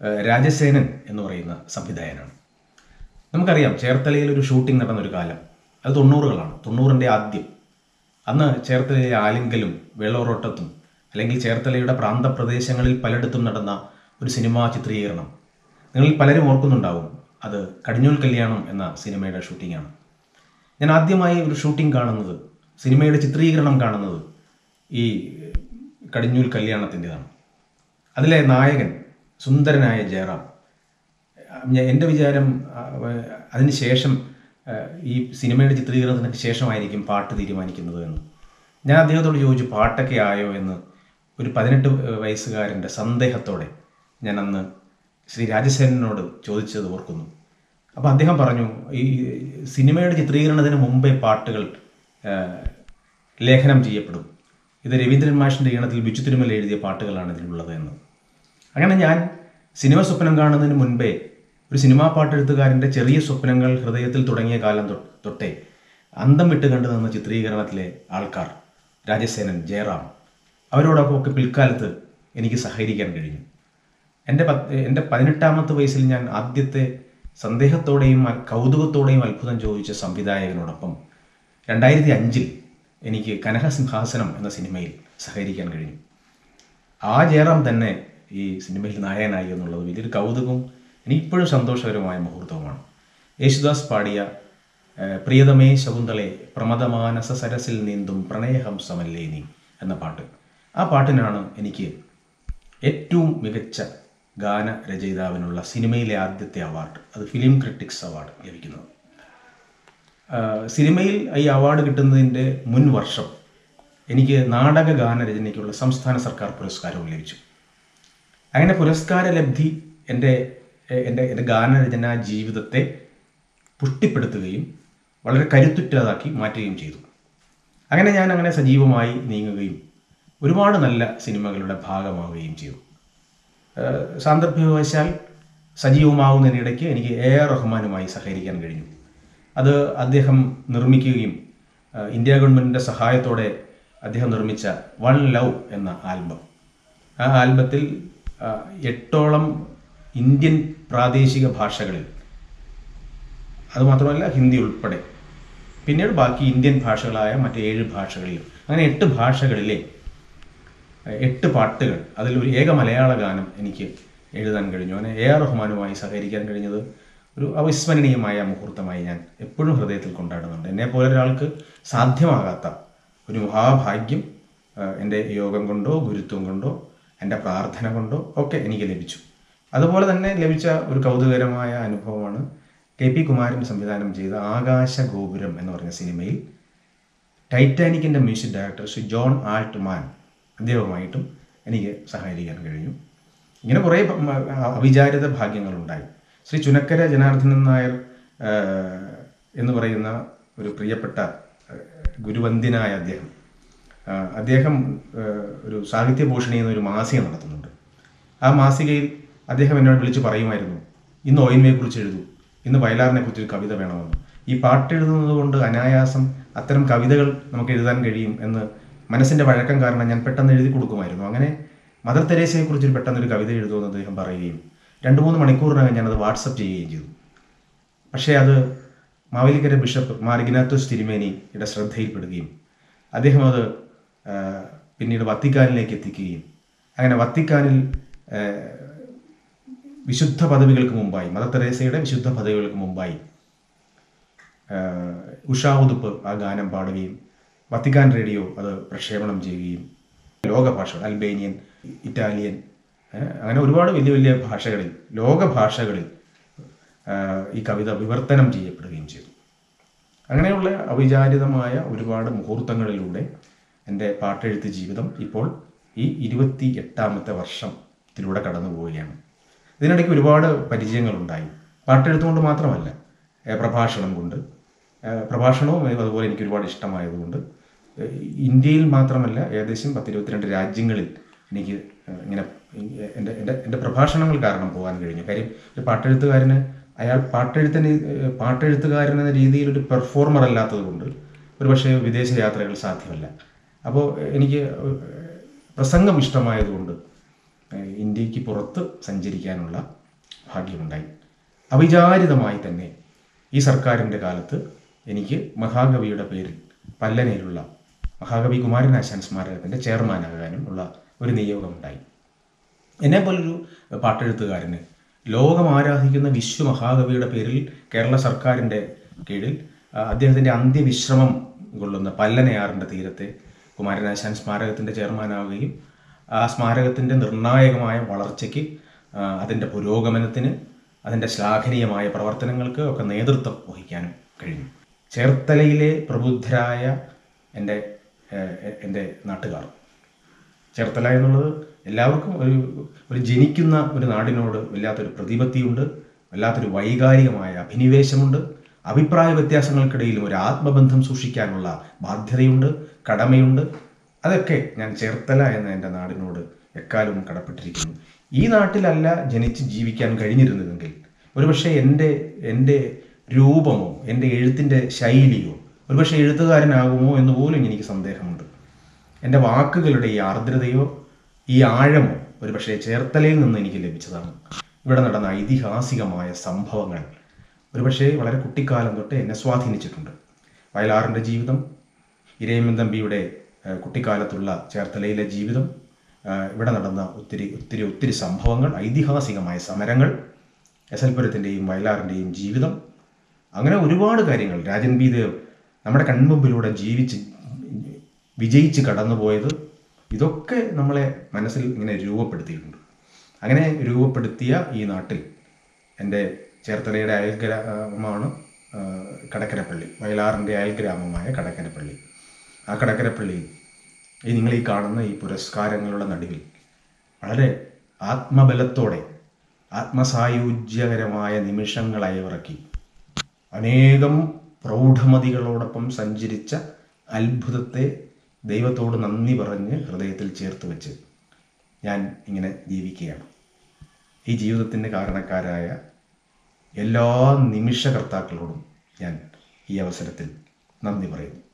ഏഹ്, രാജസേനൻ എന്ന് പറയുന്ന സംവിധായകനാണ് നമുക്കറിയാം ചേർത്തലയിൽ ഒരു ഷൂട്ടിംഗ് നടന്ന ഒരു കാലം അത് തൊണ്ണൂറുകളാണ് തൊണ്ണൂറിൻ്റെ ആദ്യം അന്ന് ചേർത്തലയിലെ ആലിങ്കലും വെള്ളോറോട്ടത്തും അല്ലെങ്കിൽ ചേർത്തലയുടെ പ്രാന്തപ്രദേശങ്ങളിൽ പലയിടത്തും നടന്ന ഒരു സിനിമാ ചിത്രീകരണം നിങ്ങളിൽ പലരും ഓർക്കുന്നുണ്ടാവും അത് കടിഞ്ഞൂൽ കല്യാണം എന്ന സിനിമയുടെ ഷൂട്ടിംഗാണ് ഞാൻ ആദ്യമായി ഒരു ഷൂട്ടിംഗ് കാണുന്നത് സിനിമയുടെ ചിത്രീകരണം കാണുന്നത് ഈ കടിഞ്ഞൂൽ കല്യാണത്തിൻ്റെതാണ് അതിലെ നായകൻ സുന്ദരനായ ജയറാം ഞാൻ- എൻ്റെ വിചാരം അതിന് ശേഷം ആ, ഈ സിനിമയുടെ ചിത്രീകരണത്തിന് ശേഷമായിരിക്കും പാട്ട് തീരുമാനിക്കുന്നത് എന്ന് ഞാൻ അദ്ദേഹത്തോട് ചോദിച്ചു പാട്ടൊക്കെ ആയോ എന്ന് ഒരു പതിനെട്ട് വയസ്സുകാരൻ്റെ സന്ദേഹത്തോടെ ഞാൻ അന്ന് ശ്രീ രാജസേനനോട് ചോദിച്ചത് ഓർക്കുന്നു അപ്പോൾ അദ്ദേഹം പറഞ്ഞു ഈ സിനിമയുടെ ചിത്രീകരണത്തിന് മുമ്പേ പാട്ടുകൾ ആ, ലേഖനം ചെയ്യപ്പെടും ഇത് രവീന്ദ്രൻ മാഷിൻ്റെ ഈണത്തിൽ ബിജു തിരുമല എഴുതിയ പാട്ടുകളാണ് ഇതിലുള്ളത് എന്ന് അങ്ങനെ ഞാൻ സിനിമ സ്വപ്നം കാണുന്നതിന് മുൻപേ ഒരു സിനിമാ പാട്ടെഴുത്തുകാരൻ്റെ ചെറിയ സ്വപ്നങ്ങൾ ഹൃദയത്തിൽ തുടങ്ങിയ കാലം തൊ- തൊട്ടേ അന്തം വിട്ട് കണ്ടു നിന്ന ചിത്രീകരണത്തിലെ ആൾക്കാർ രാജസേനൻ ജയറാം അവരോടൊക്കെ ഒക്കെ പിൽക്കാലത്ത് എനിക്ക് സഹകരിക്കാൻ കഴിഞ്ഞു എൻ്റെ പത്ത് എൻ്റെ പതിനെട്ടാമത്തെ വയസ്സിൽ ഞാൻ ആദ്യത്തെ സന്ദേഹത്തോടെയും അ- കൗതുകത്തോടെയും അത്ഭുതം ചോദിച്ച സംവിധായകനോടൊപ്പം രണ്ടായിരത്തി അഞ്ചിൽ എനിക്ക് കനകസിംഹാസനം എന്ന സിനിമയിൽ സഹകരിക്കാൻ കഴിഞ്ഞു ആ ജയറാം തന്നെ ഈ സിനിമയിൽ നായകനായി എന്നുള്ളത് വലിയൊരു കൗതുകവും എനിക്കിപ്പോഴും സന്തോഷകരമായ മുഹൂർത്തവുമാണ് യേശുദാസ് പാടിയ ഏഹ്, പ്രിയതമേ ശകുന്തളെ പ്രമദമാനസ സരസിൽ നീന്തും പ്രണയഹംസമല്ലേ നീ എന്ന പാട്ട് ആ പാട്ടിനാണ് എനിക്ക് ഏറ്റവും മികച്ച ഗാന രചയിതാവിനുള്ള സിനിമയിലെ ആദ്യത്തെ അവാർഡ് അത് ഫിലിം ക്രിട്ടിക്സ് അവാർഡ് ലഭിക്കുന്നത് ആ, സിനിമയിൽ ഈ അവാർഡ് കിട്ടുന്നതിൻ്റെ മുൻ വർഷം എനിക്ക് നാടക ഗാനരചനയ്ക്കുള്ള സംസ്ഥാന സർക്കാർ പുരസ്കാരവും ലഭിച്ചു അങ്ങനെ പുരസ്കാര ലബ്ധി എൻ്റെ എൻ്റെ എൻ്റെ ഗാനരചനാ ജീവിതത്തെ പുഷ്ടിപ്പെടുത്തുകയും വളരെ കരുത്തുറ്റതാക്കി മാറ്റുകയും ചെയ്തു അങ്ങനെ ഞാൻ അങ്ങനെ സജീവമായി നീങ്ങുകയും ഒരുപാട് നല്ല സിനിമകളുടെ ഭാഗമാവുകയും ചെയ്തു ഏഹ് സാന്ദർഭികവശാൽ സജീവമാവുന്നതിനിടയ്ക്ക് എനിക്ക് എ ആർ റഹ്മാനുമായി സഹകരിക്കാൻ കഴിഞ്ഞു അത് അദ്ദേഹം നിർമ്മിക്കുകയും ഏഹ് ഇന്ത്യ ഗവൺമെൻറ്റിൻ്റെ സഹായത്തോടെ അദ്ദേഹം നിർമ്മിച്ച വൺ ലവ് എന്ന ആൽബം ആ ആൽബത്തിൽ ആ, എട്ടോളം ഇന്ത്യൻ പ്രാദേശിക ഭാഷകളിൽ അതുമാത്രമല്ല ഹിന്ദി ഉൾപ്പെടെ പിന്നീട് ബാക്കി ഇന്ത്യൻ ഭാഷകളായ മറ്റ് ഏഴ് ഭാഷകളിലും അങ്ങനെ എട്ട് ഭാഷകളിലെ ഏഹ്, എട്ട് പാട്ടുകൾ അതിലൊരു ഏക മലയാള ഗാനം എനിക്ക് എഴുതാൻ കഴിഞ്ഞു അങ്ങനെ എ ആർ റഹ്മാനുമായി സഹകരിക്കാൻ കഴിഞ്ഞത് ഒരു അവിസ്മരണീയമായ മുഹൂർത്തമായി ഞാൻ എപ്പോഴും ഹൃദയത്തിൽ കൊണ്ടാടുന്നുണ്ട് എന്നെ പോലെ ഒരാൾക്ക് സാധ്യമാകാത്ത ഒരു മഹാഭാഗ്യം ഏഹ്, എൻ്റെ യോഗം കൊണ്ടോ ഗുരുത്വം കൊണ്ടോ എൻ്റെ പ്രാർത്ഥന കൊണ്ടോ ഒക്കെ എനിക്ക് ലഭിച്ചു അതുപോലെ തന്നെ ലഭിച്ച ഒരു കൗതുകകരമായ അനുഭവമാണ് കെ പി കുമാരൻ സംവിധാനം ചെയ്ത ആകാശ ഗോപുരം എന്ന് പറഞ്ഞ സിനിമയിൽ ടൈറ്റാനിക്കിൻ്റെ music director Shri John Altman അദ്ദേഹവുമായിട്ടും എനിക്ക് സഹകരിക്കാൻ കഴിഞ്ഞു ഇങ്ങനെ കുറേ ഭ- മ- അവിചാരിത ഭാഗ്യങ്ങളുണ്ടായി ശ്രീ ചുനക്കര ജനാർദ്ദനൻ നായർ ആ, എന്ന് പറയുന്ന ഒരു പ്രിയപ്പെട്ട ആ, ഗുരുവന്ദ്യനായ അദ്ദേഹം ആ, അദ്ദേഹം ആ, ഒരു സാഹിത്യഭൂഷണി എന്നൊരു മാസിക നടത്തുന്നുണ്ട് ആ മാസികയിൽ അദ്ദേഹം എന്നോട് വിളിച്ച് പറയുമായിരുന്നു ഇന്ന് ഒയിൻവയെ കുറിച്ച് എഴുതൂ ഇന്ന് വയലാറിനെ കുറിച്ച് ഒരു കവിത വേണമെന്ന് ഈ പാട്ട് എഴുതുന്നത് കൊണ്ട് അനായാസം അത്തരം കവിതകൾ നമുക്ക് എഴുതാൻ കഴിയും എന്ന് മനസ്സിൻ്റെ വഴക്കം കാരണം ഞാൻ പെട്ടെന്ന് എഴുതി കൊടുക്കുമായിരുന്നു അങ്ങനെ മദർ തെരേസയെ കുറിച്ച് ഒരു പെട്ടെന്നൊരു കവിത എഴുതുമെന്ന് അദ്ദേഹം പറയുകയും രണ്ട് മൂന്ന് മണിക്കൂറിനകം ഞാനത് വാട്സപ്പ് ചെയ്യുകയും ചെയ്തു പക്ഷേ അത് മാവേലിക്കര ബിഷപ്പ് മാർ ഇഗ്നാത്തോസ് തിരുമേനിയുടെ ശ്രദ്ധയിൽപ്പെടുകയും അദ്ദേഹം അത് ആ, പിന്നീട് വത്തിക്കാനിലേക്ക് എത്തിക്കുകയും അങ്ങനെ വത്തിക്കാനിൽ ആ, വിശുദ്ധ പദവികൾക്ക് മുമ്പായി മദർ തെരേസയുടെ വിശുദ്ധ പദവികൾക്ക് മുമ്പായി ആ, ഉഷാ ഉതുപ്പ് ആ ഗാനം പാടുകയും വത്തിക്കാൻ റേഡിയോ അത് പ്രക്ഷേപണം ചെയ്യുകയും ലോകഭാഷകൾ അൽബേനിയൻ ഇറ്റാലിയൻ ഏ, അങ്ങനെ ഒരുപാട് വലിയ വലിയ ഭാഷകളിൽ ലോക ഭാഷകളിൽ ആ, ഈ കവിത വിവർത്തനം ചെയ്യപ്പെടുകയും ചെയ്തു അങ്ങനെയുള്ള അവിചാരിതമായ ഒരുപാട് മുഹൂർത്തങ്ങളിലൂടെ എൻ്റെ പാട്ടെഴുത്ത് ജീവിതം ഇപ്പോൾ ഈ ഇരുപത്തി എട്ടാമത്തെ വർഷത്തിലൂടെ കടന്നു പോവുകയാണ് ഇതിനിടയ്ക്ക് ഒരുപാട് പരിചയങ്ങളുണ്ടായി പാട്ടെഴുത്ത് കൊണ്ട് മാത്രമല്ല ഏ, പ്രഭാഷണം കൊണ്ട് ഏ, പ്രഭാഷണവും അതുപോലെ എനിക്ക് ഒരുപാട് ഇഷ്ടമായതുകൊണ്ട് ഏ, ഇന്ത്യയിൽ മാത്രമല്ല ഏകദേശം പത്തിരുപത്തിരണ്ട് രാജ്യങ്ങളിൽ എനിക്ക് ഏ, ഇങ്ങനെ എൻ്റെ എൻ്റെ എൻ്റെ പ്രഭാഷണങ്ങൾ കാരണം പോകാൻ കഴിഞ്ഞു കാര്യം ഒരു പാട്ടെഴുത്തുകാരന് അയാൾ പാട്ടെഴുത്തിന് ഏ, പാട്ടെഴുത്തുകാരൻ എന്ന രീതിയിൽ ഒരു പെർഫോമർ അല്ലാത്തത് കൊണ്ട് ഒരുപക്ഷെ വിദേശ യാത്രകൾ സാധ്യമല്ല അപ്പോൾ എനിക്ക് പ്രസംഗം ഇഷ്ടമായതുകൊണ്ട് ഏഹ്, ഇന്ത്യക്ക് പുറത്ത് സഞ്ചരിക്കാനുള്ള ഭാഗ്യമുണ്ടായി അവിചാരിതമായി തന്നെ ഈ സർക്കാരിൻ്റെ കാലത്ത് എനിക്ക് മഹാകവിയുടെ പേരിൽ പല്ലനയിലുള്ള മഹാകവി കുമാരനാശാൻ സ്മാരകത്തിൻ്റെ ചെയർമാനാകാനും ഉള്ള ഒരു നിയോഗമുണ്ടായി എന്നെ പോലൊരു പാട്ടെഴുത്തുകാരന് ലോകം ആരാധിക്കുന്ന വിശ്വമഹാകവിയുടെ പേരിൽ കേരള സർക്കാരിൻ്റെ കീഴിൽ ആ, അദ്ദേഹത്തിൻ്റെ അന്ത്യവിശ്രമം കൊള്ളുന്ന പല്ലനയാറിൻ്റെ തീരത്തെ കുമാരനാശാൻ സ്മാരകത്തിൻ്റെ ചെയർമാനാവുകയും ആ സ്മാരകത്തിൻ്റെ നിർണായകമായ വളർച്ചയ്ക്ക് ആ, അതിൻ്റെ പുരോഗമനത്തിന് അതിൻ്റെ ശ്ലാഘനീയമായ പ്രവർത്തനങ്ങൾക്ക് ഒക്കെ നേതൃത്വം വഹിക്കാനും കഴിഞ്ഞു ചേർത്തലയിലെ പ്രബുദ്ധരായ എൻ്റെ ഏഹ്, എൻ്റെ നാട്ടുകാർ ചേർത്തല എന്നുള്ളത് എല്ലാവർക്കും ഒരു ഒരു ജനിക്കുന്ന ഒരു നാടിനോട് വല്ലാത്തൊരു പ്രതിപത്തിയുണ്ട് വല്ലാത്തൊരു വൈകാരികമായ അഭിനിവേശമുണ്ട് അഭിപ്രായ വ്യത്യാസങ്ങൾക്കിടയിലും ഒരു ആത്മബന്ധം സൂക്ഷിക്കാനുള്ള ബാധ്യതയുണ്ട് കടമയുണ്ട് അതൊക്കെ ഞാൻ ചേർത്തല എന്ന എൻ്റെ നാടിനോട് എക്കാലവും കടപ്പെട്ടിരിക്കുന്നു ഈ നാട്ടിലല്ല ജനിച്ച് ജീവിക്കാൻ കഴിഞ്ഞിരുന്നതെങ്കിൽ ഒരുപക്ഷെ എൻ്റെ എൻ്റെ രൂപമോ എൻ്റെ എഴുത്തിൻ്റെ ശൈലിയോ ഒരുപക്ഷെ എഴുത്തുകാരനാകുമോ എന്ന് പോലും എനിക്ക് സന്ദേഹമുണ്ട് എൻ്റെ വാക്കുകളുടെ ഈ ആർദ്രതയോ ഈ ആഴമോ ഒരുപക്ഷെ ചേർത്തലയിൽ നിന്ന് എനിക്ക് ലഭിച്ചതാണ് ഇവിടെ നടന്ന ഐതിഹാസികമായ സംഭവങ്ങൾ ഒരുപക്ഷെ വളരെ കുട്ടിക്കാലം തൊട്ട് എന്നെ സ്വാധീനിച്ചിട്ടുണ്ട് വയലാറിൻ്റെ ജീവിതം ഇരയിമ്മൻ തമ്പിയുടെ ഏഹ്, കുട്ടിക്കാലത്തുള്ള ചേർത്തലയിലെ ജീവിതം ഏഹ്, ഇവിടെ നടന്ന ഒത്തിരി ഒത്തിരി ഒത്തിരി സംഭവങ്ങൾ ഐതിഹാസികമായ സമരങ്ങൾ എസ് എൽ പുരത്തിൻ്റെയും വയലാറിൻ്റെയും ജീവിതം അങ്ങനെ ഒരുപാട് കാര്യങ്ങൾ രാജൻ ബി ദേവ് നമ്മുടെ കൺമുമ്പിലൂടെ ജീവിച്ച് വിജയിച്ച് കടന്നുപോയത് ഇതൊക്കെ നമ്മളെ മനസ്സിൽ ഇങ്ങനെ രൂപപ്പെടുത്തിയിട്ടുണ്ട് അങ്ങനെ രൂപപ്പെടുത്തിയ ഈ നാട്ടിൽ എൻ്റെ ചേർത്തലയുടെ അയൽഗ്രാമമാണ് ആ, കടക്കരപ്പള്ളി വയലാറിൻ്റെ അയൽഗ്രാമമായ കടക്കരപ്പള്ളി ആ കടക്കരപ്പള്ളിയിൽ ഈ നിങ്ങൾ ഈ കാണുന്ന ഈ പുരസ്കാരങ്ങളുടെ നടുവിൽ വളരെ ആത്മബലത്തോടെ ആത്മസായുജ്യകരമായ നിമിഷങ്ങൾ അയവിറക്കി അനേകം പ്രൗഢമതികളോടൊപ്പം സഞ്ചരിച്ച അത്ഭുതത്തെ ദൈവത്തോട് നന്ദി പറഞ്ഞ് ഹൃദയത്തിൽ ചേർത്ത് വെച്ച് ഞാൻ ഇങ്ങനെ ജീവിക്കുകയാണ് ഈ ജീവിതത്തിൻ്റെ കാരണക്കാരായ എല്ലാ നിമിഷകർത്താക്കളോടും ഞാൻ ഈ അവസരത്തിൽ നന്ദി പറയുന്നു